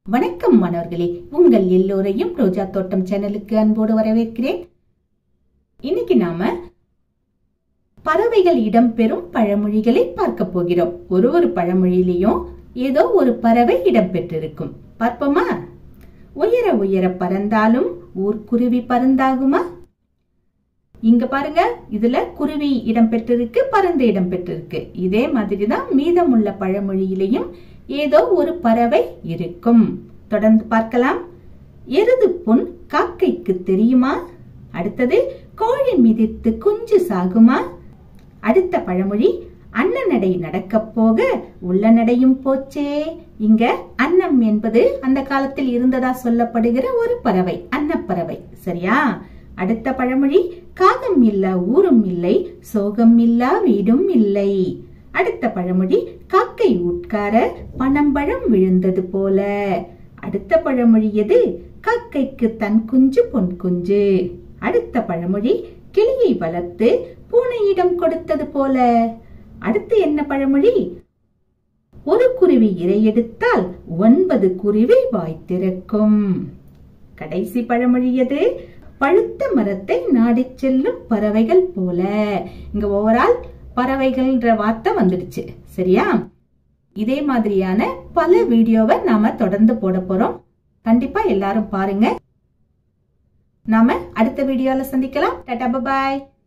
வணக்கம் மாணவர்களே உங்கள் எல்லோரையும் ரோஜா தோட்டம் சேனலுக்கு அன்போடு வரவேற்கிறேன் இன்னைக்கு நாம பறவைகள் இடம்பெறும் பழமொழிகளை பார்க்க போகிறோம் ஒரு ஒரு பழமொழியிலையும் ஏதோ ஒரு பறவை இடம்பெற்றிருக்கும் பார்ப்போமா உயர உயர பறந்தாலும் ஊர்க்குருவி பறந்தாகுமா இங்க பாருங்க இதுல குருவி இடம்பெற்றிருக்கு பறந்து இடம்பெற்றிருக்கு இதே மாதிரிதான் மீதமுள்ள பழமொழியிலையும் ஏதோ ஒரு பறவை இருக்கும் தொடர்ந்து பார்க்கலாம் எருது பொன் காக்கைக்கு தெரியுமா அடுத்தது கோழி மிதித்து குஞ்சு சாகுமா அடுத்த பழமொழி அன்னநடை நடக்க போக உள்ள நடையும் போச்சே இங்க அன்னம் என்பது அந்த காலத்தில் இருந்ததா சொல்லப்படுகிற ஒரு பறவை அன்னப்பறவை சரியா அடுத்த பழமொழி காகம் இல்லா ஊரும் இல்லை சோகம் இல்லா வீடும் இல்லை அடுத்த பழமொழி காக்கை உட்கார பனம்பழம் விழுந்தது போல அடுத்த பழமொழி எது காக்கைக்கு தன் குஞ்சு பொன் குஞ்சு அடுத்த பழமொழி கிளியை வளர்த்து பூனையிடம் கொடுத்தது போல அடுத்து என்ன பழமொழி ஒரு குருவி இரை எடுத்தால் ஒன்பது குருவி வாய் திறக்கும் கடைசி பழமொழி எது பழுத்த மரத்தை நாடிச் செல்லும் பறவைகள் போல இங்க ஓவரால் பறவைகள்ன்ற வார்த்தை வந்துடுச்சு சரியா இதே மாதிரியான பல வீடியோவை நாம தொடர்ந்து போட போறோம் கண்டிப்பா எல்லாரும் பாருங்க நாம அடுத்த வீடியோல சந்திக்கலாம் டாடா பாய்